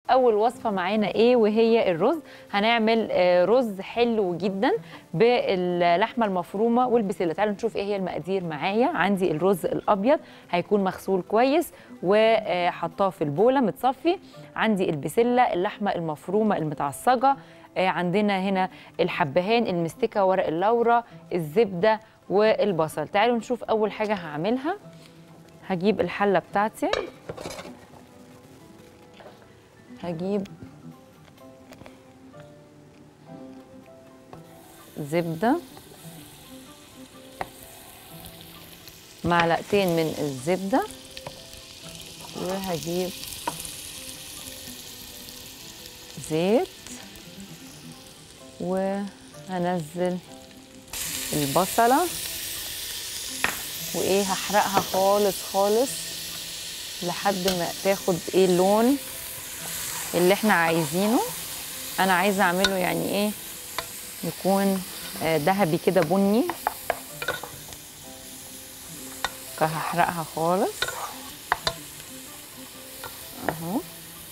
اول وصفه معانا ايه وهي الرز هنعمل آه، رز حلو جدا باللحمه المفرومه والبسله تعالوا نشوف ايه هي المقادير معايا عندي الرز الابيض هيكون مغسول كويس وحطاه في البوله متصفي عندي البسله اللحمه المفرومه المتعصجه آه، عندنا هنا الحبهان المستكه ورق اللورة الزبده والبصل تعالوا نشوف اول حاجه هعملها هجيب الحله بتاعتي هجيب زبده معلقتين من الزبده وهجيب زيت وهنزل البصله وايه هحرقها خالص خالص لحد ما تاخد ايه اللون اللي احنا عايزينه انا عايزه اعمله يعني ايه يكون آه، ذهبي كده بني فهحرقها خالص اهو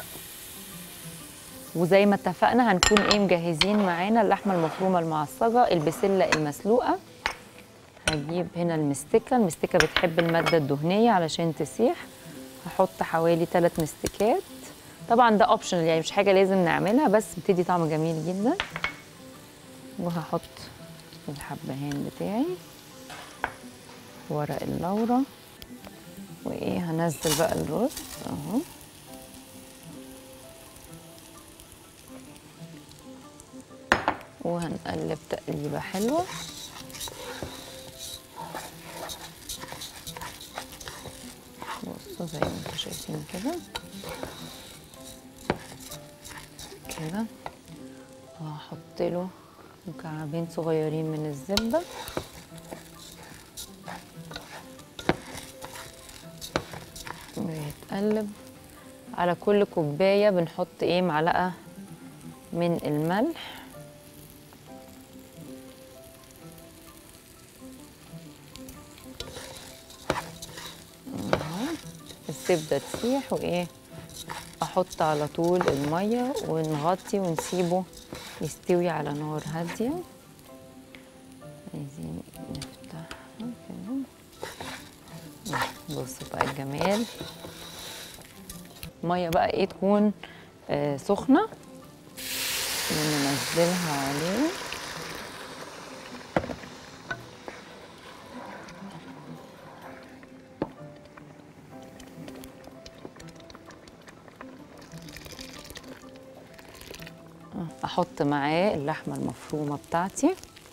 وزي ما اتفقنا هنكون ايه مجهزين معانا اللحمه المفرومه المعصجه البسله المسلوقه هجيب هنا المستكه المستكه بتحب الماده الدهنيه علشان تسيح هحط حوالي 3 مستكات طبعا ده اوبشنال يعني مش حاجه لازم نعملها بس بتدي طعم جميل جدا وهحط الحبهان بتاعي ورق اللورة وايه هنزل بقى الرز اهو وهنقلب تقليبه حلوه بصوا زي ما انتم شايفين كده كده وهحط له مكعبين صغيرين من الزبده ويتقلب على كل كوبايه بنحط ايه معلقه من الملح أهو. الزبده تسيح وايه احط على طول الميه ونغطي ونسيبه يستوي على نار هاديه عايزين نفتحها كده بصوا بقى الجمال ميه بقى ايه تكون آه سخنه وننزلها عليه احط معاه اللحمه المفرومه بتاعتي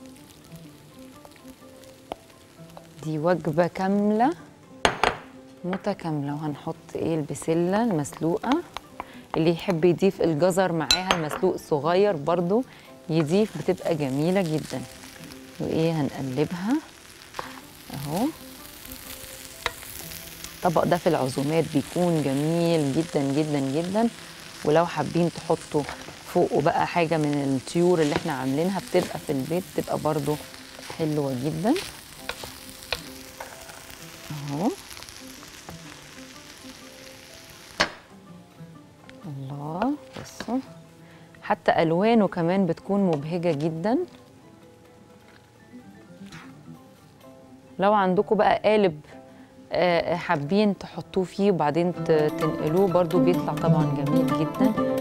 دي وجبه كامله متكامله وهنحط ايه البسله المسلوقه اللي يحب يضيف الجزر معاها المسلوق الصغير برضو يضيف بتبقى جميله جدا وايه هنقلبها اهو الطبق ده في العزومات بيكون جميل جدا جدا جدا ولو حابين تحطوا فوقه بقى حاجه من الطيور اللي احنا عاملينها بتبقى في البيت بتبقى برضو حلوه جدا اهو الله بصوا حتى الوانه كمان بتكون مبهجه جدا لو عندكم بقى قالب آه، حابين تحطوه فيه وبعدين ت- تنقلوه برضو بيطلع طبعا جميل جدا